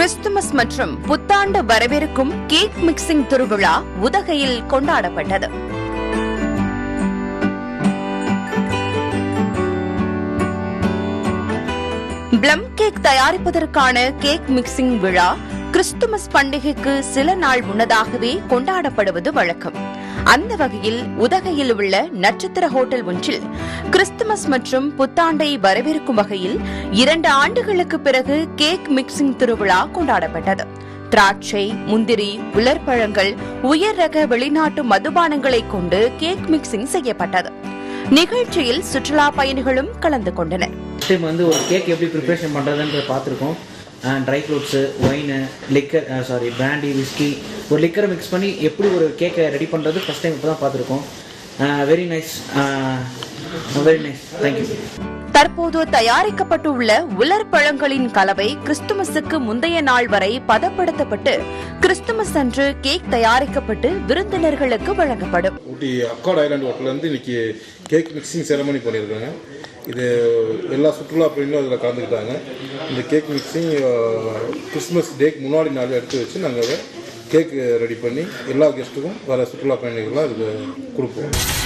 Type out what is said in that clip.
Christmas மற்றும் புத்தாண்டு வரவிருக்கும் கேக் மிக்சிங் திருவிழா உதகையில் கொண்டாடப்பட்டது பிளம் கேக் தயாரிப்பதற்கான கேக் மிக்சிங் விழா கிறிஸ்துமஸ் பண்டிகைக்கு சில நாள் முன்னதாகவே கொண்டாடப்படுவது வழக்கம் அந்த வகையில் உதகையில் உள்ள நட்சத்திர ஹோட்டல் ஒன்றில் கிறிஸ்துமஸ் மற்றும் புத்தாண்டை வரவேற்கும் வகையில் இரண்டு ஆண்டுகளுக்கு பிறகு கேக் மிக்சிங் திருவிழா கொண்டாடப்பட்டது திராட்சை முந்திரி உலர்பழங்கள் உயர் ரக வெளிநாட்டு மதுபானங்களை கொண்டு கேக் மிக்சிங் செய்யப்பட்டது நிகழ்ச்சியில் சுற்றுலா பயணிகளும் கலந்து கொண்டனர் டைம் வந்து ஒரு கேக் எப்படி ப்ரிப்பரேஷன் பண்ணுறதுன்ற பார்த்துருக்கோம் dry fruits wine liquor sorry brandy whisky ஒரு லிக்கரை மிக்ஸ் பண்ணி எப்படி ஒரு கேக்கை ரெடி பண்ணுறது ஃபஸ்ட் டைம் இப்போ தான் பார்த்துருக்கோம் very nice very nice thank you தற்போது தயாரிக்கப்பட்டுள்ள உலர் பழங்களின் கலவை கிறிஸ்துமஸுக்கு முந்தைய நாள் வரை பதப்படுத்தப்பட்டு கிறிஸ்துமஸ் அன்று கேக் தயாரிக்கப்பட்டு விருந்தினர்களுக்கு வழங்கப்படும் ஊட்டி அக்காட் ஐலாண்ட் ஹோட்டல்லேருந்து இன்னைக்கு கேக் மிக்சிங் செரமனி பண்ணியிருக்காங்க இது எல்லா சுற்றுலா பயணிகளும் அதில் கலந்துக்கிட்டாங்க இந்த கேக் மிக்சிங் கிறிஸ்மஸ் டேக்கு முன்னாடி நாள் எடுத்து வச்சு நாங்கள் கேக் ரெடி பண்ணி எல்லா கெஸ்ட்டுக்கும் வர சுற்றுலா பயணிகள்லாம் இதுக்கு கொடுப்போம்